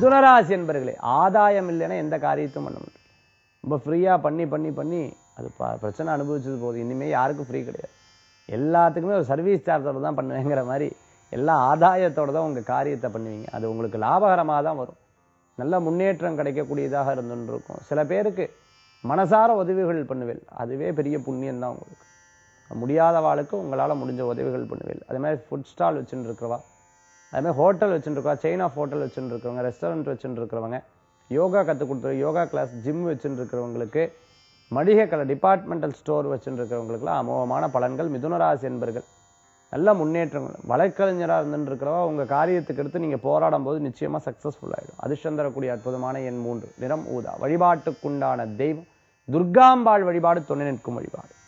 மிதுனராசி என்பர்களே ஆதாயம் இல்லைன்னா எந்த காரியத்தையும் பண்ண முடியும் ரொம்ப ஃப்ரீயா பண்ணி பண்ணி பண்ணி அது ப- பிரச்சனை அனுபவிச்சது போதும் இனிமே யாருக்கும் ஃப்ரீ கிடையாது எல்லாத்துக்குமே ஒரு சர்வீஸ் சார்ஜோட தான் பண்ணுவேங்கிற மாதிரி எல்லா ஆதாயத்தோட தான் உங்க காரியத்தை பண்ணுவீங்க அது உங்களுக்கு லாபகரமாக தான் வரும் நல்ல முன்னேற்றம் கிடைக்கக்கூடியதாக இருந்துட்டு இருக்கும் சில பேருக்கு மனசார உதவிகள் பண்ணுவேன் அதுவே பெரிய புண்ணியம் தான் உங்களுக்கு முடியாத வாளுக்கு உங்களால் முடிஞ்ச உதவிகள் பண்ணுவேன் அதே மாதிரி ஃபுட் ஸ்டால் வச்சுட்டு இருக்கிறவா அதே மாதிரி ஹோட்டல் வச்சுட்டு இருக்கவா செயின் ஆஃப் ஹோட்டல் வச்சுட்டு இருக்கிறவங்க ரெஸ்டாரண்ட் வச்சுட்டு இருக்கிறவங்க யோகா கற்றுக் கொடுத்துரு யோகா கிளாஸ் ஜிம் வச்சுட்டு இருக்கிறவங்களுக்கு மளிகை கடை டிபார்ட்மெண்டல் ஸ்டோர் வச்சுட்டு இருக்கிறவங்களுக்குலாம் அமோகமான பலன்கள் மிதுனராசி என்பர்கள் நல்ல முன்னேற்றங்கள் வழக்கறிஞராக இருந்துட்டு இருக்கிறவா உங்கள் காரியத்துக்கு எடுத்து நீங்கள் போராடும் போது நிச்சயமாக சக்ஸஸ்ஃபுல் ஆகிடும் அதிர்ஷ்டம் தரக்கூடிய அற்புதமான எண் மூன்று நிறம் ஊதா வழிபாட்டுக்குண்டான தெய்வம் துர்காம்பாள் வழிபாடு துணை நிற்கும் வழிபாடு